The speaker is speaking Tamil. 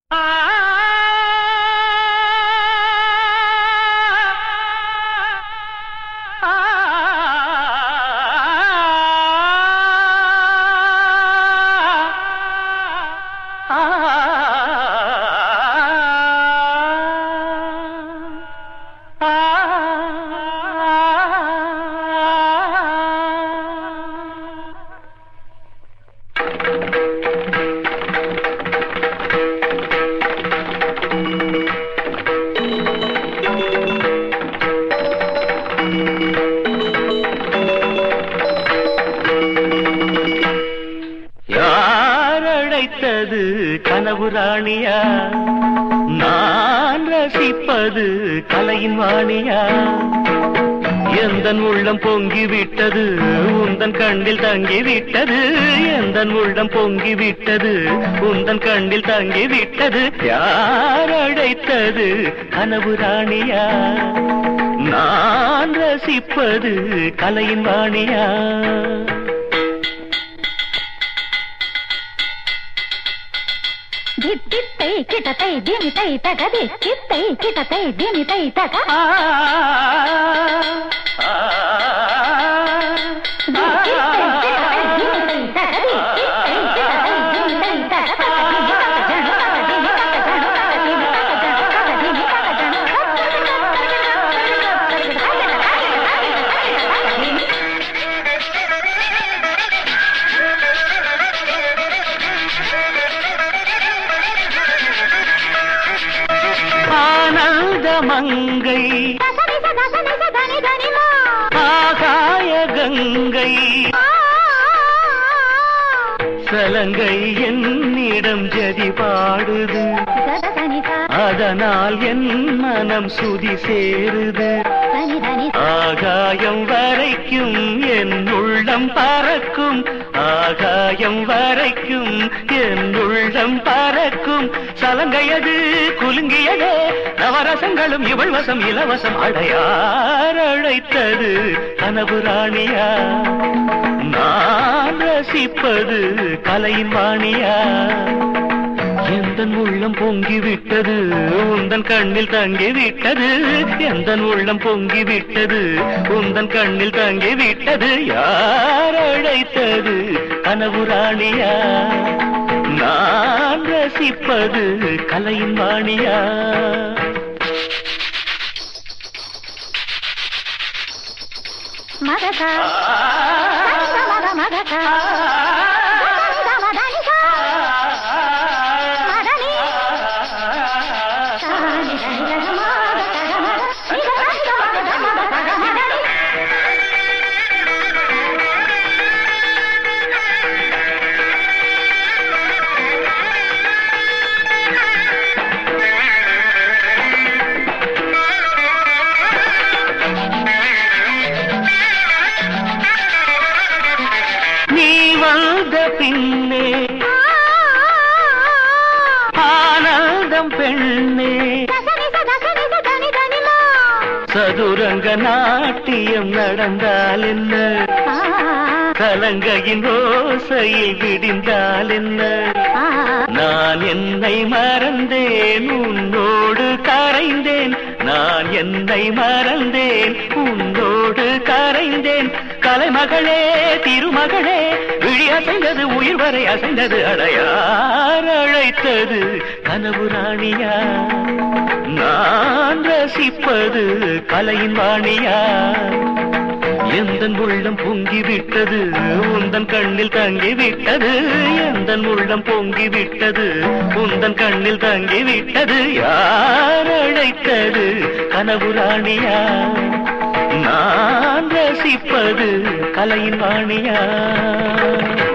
யார் அழைத்தது கனவு ராணியா நான் ரசிப்பது கலையின் வாணியா எந்தன் உள்ளம் பொங்கி விட்டது உந்தன் கண்ணில் தங்கி விட்டது எந்தன் உள்ளம் பொங்கி விட்டது உந்தன் கண்ணில் தங்கி விட்டது யார் அழைத்தது கனவு ராணியா நான் ரசிப்பது கலையின் வாணியா దిత్తిత్తై కిటతై దిమితై తగ దిత్తిత్తై కిటతై దిమితై తగ దిత్తిత్తై కిటతై దిమితై తగ దిత్తిత్తై కిటతై దిమితై తగ తగ దిమి తగ జను తగ దిమి తగ జను తగ దిమి తగ జను తగ దిమి తగ జను ஆனந்த மங்கை దసని సదసని సదని దని మా ஆகாய கங்கை சலங்கை என்னிடம் ஜதி பாடுது సదని அதனால் என் மனம் சுதி சேருது సని దని ஆகாயம் வரைக்கும் என் உள்ளம் பறக்கும் ஆகாயம் வரைக்கும் என் உள்ளம் பறக்கும் சலங்கையது குலுங்கியதே நவரசங்களும் இவள் வசம் இலவசம் அடையார் அழைத்தது கனவு ராணியா நான் ரசிப்பது கலையின் வாணியா எந்தன் உள்ளம் பொங்கி விட்டது உந்தன் கண்ணில் தங்கி விட்டது எந்தன் உள்ளம் பொங்கி விட்டது உந்தன் கண்ணில் தங்கி விட்டது யார் அழைத்தது கனவு ராணியா நான் ரசிப்பது கலையின் வாணியா మగక సని సమగ మగక సని సమదని సా మదని సని దని గగ మగ గగ మగ నిగ సని సమగ మగ గగ మదని நீ வந்த பின்னே ஆனந்தம் பெண்ணே దసని సదసని సదని దని మా சதுரங்க நாட்டியம் நடந்தால் என்ன கலங்கையின் ஓசையில் விடிந்தால் என்ன நான் என்னை மறந்தேன் உன்னோடு கரைந்தேன் நான் என்னை மறந்தேன் உன்னோடு கரைந்தேன் கலைமகளே திருமகளே விழி அசைந்தது உயிர் வரை அசைந்தது அடையார் அழைத்தது கனவு ராணியா நான் ரசிப்பது கலையின் வாணியா எந்தன் உள்ளம் பொங்கி விட்டது உந்தன் கண்ணில் தங்கி விட்டது எந்தன் உள்ளம் பொங்கி விட்டது உந்தன் கண்ணில் தங்கி விட்டது யார் அழைத்தது கனவு ராணியா நான் ரசிப்பது கலையின் வாணியா